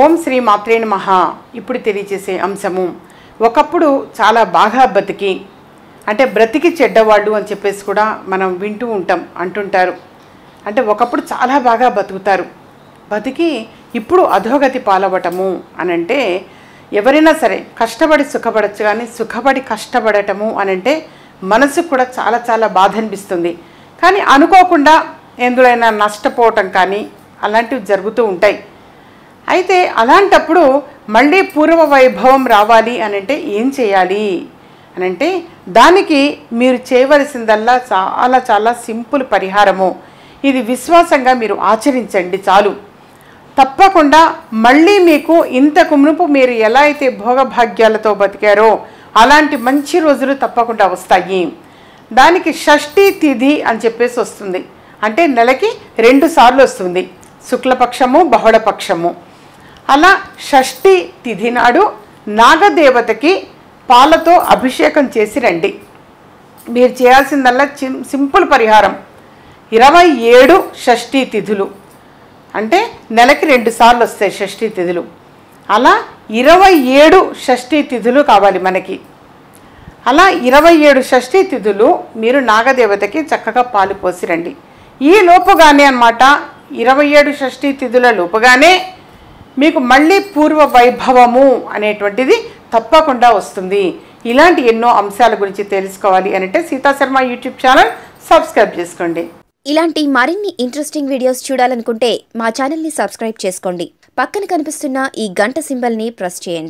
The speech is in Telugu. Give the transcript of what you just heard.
ఓం శ్రీ మాత్రే నమః ఇప్పుడు తెలియజేసే అంశము ఒకప్పుడు చాలా బాగా బతికి అంటే బ్రతికి చెడ్డవాళ్ళు అని చెప్పేసి కూడా మనం వింటూ ఉంటాం అంటుంటారు అంటే ఒకప్పుడు చాలా బాగా బతుకుతారు బతికి ఇప్పుడు అధోగతి పాలవటము అని అంటే ఎవరైనా సరే కష్టపడి సుఖపడచ్చు కానీ సుఖపడి కష్టపడటము అని అంటే మనసుకు కూడా చాలా చాలా బాధ అనిపిస్తుంది కానీ అనుకోకుండా ఎందులైనా నష్టపోవటం కానీ అలాంటివి జరుగుతూ ఉంటాయి అయితే అలాంటప్పుడు మళ్ళీ పూర్వ వైభవం రావాలి అని అంటే ఏం చేయాలి అని అంటే దానికి మీరు చేయవలసిందల్లా చాలా చాలా సింపుల్ పరిహారము ఇది విశ్వాసంగా మీరు ఆచరించండి చాలు తప్పకుండా మళ్ళీ మీకు ఇంతకు మునుపు మీరు ఎలా అయితే భోగభాగ్యాలతో బతికారో అలాంటి మంచి రోజులు తప్పకుండా వస్తాయి దానికి షష్ఠీ తిథి అని చెప్పేసి వస్తుంది అంటే నెలకి రెండు సార్లు వస్తుంది శుక్లపక్షము బహుళపక్షము అలా షష్ఠి తిథి నాడు నాగదేవతకి పాలతో అభిషేకం చేసి రండి మీరు చేయాల్సిందల్లా చిం- సింపుల్ పరిహారం ఇరవై ఏడు షష్ఠీ తిథులు అంటే నెలకి రెండు సార్లు వస్తాయి షష్ఠీ తిథులు అలా ఇరవై ఏడు షష్ఠీ తిథులు కావాలి మనకి అలా ఇరవై ఏడు షష్ఠీ తిథులు మీరు నాగదేవతకి చక్కగా పాలు పోసి రండి ఈ లోపుగానే అన్నమాట ఇరవై ఏడు షష్ఠీ తిథుల లోపుగానే మీకు మళ్ళీ పూర్వ వైభవము అనేటువంటిది తప్పకుండా వస్తుంది ఇలాంటి ఎన్నో అంశాల గురించి తెలుసుకోవాలి అంటే సీతాశర్మ యూట్యూబ్ ఛానల్ సబ్స్క్రైబ్ చేసుకోండి ఇలాంటి మరిన్ని ఇంట్రెస్టింగ్ వీడియోస్ చూడాలనుకుంటే మా ఛానల్ని సబ్స్క్రైబ్ చేసుకోండి పక్కన కనిపిస్తున్న ఈ గంట సింబల్ని ప్రెస్ చేయండి